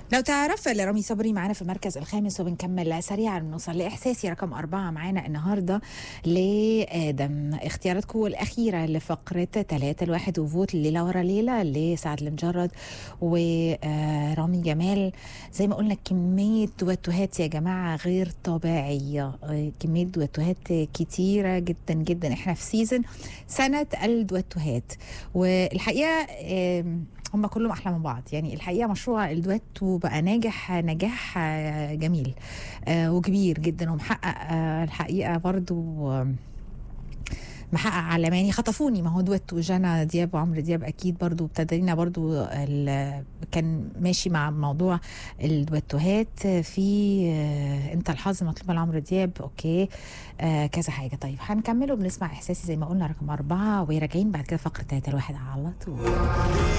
لو تعرف رامي صبري معانا في المركز الخامس وبنكمل سريعا نوصل لإحساسي رقم أربعة معانا النهاردة لآدم اختياراتكم الأخيرة لفقرة ثلاثة الواحد وفوت ليلة ورا ليلة لسعد المجرد ورامي جمال زي ما قلنا كمية دواتوهات يا جماعة غير طبيعية آه، كمية دواتوهات كتيرة جدا جدا احنا في سيزن سنة الدواتوهات والحقيقة آم، هم كلهم احلى من بعض يعني الحقيقه مشروع الدويتو بقى ناجح نجاح آه، جميل آه، وكبير جدا ومحقق آه، الحقيقه برضو آه، محقق علاماني خطفوني ما هو دويتو جانا دياب وعمرو دياب اكيد برضو ابتدينا برضو ال- كان ماشي مع موضوع الدويتوهات في آه، انت الحظ مطلوب لعمرو دياب اوكي آه كذا حاجه طيب هنكمله بنسمع احساسي زي ما قلنا رقم اربعه وراجعين بعد كده فقره تلاته الواحد على طول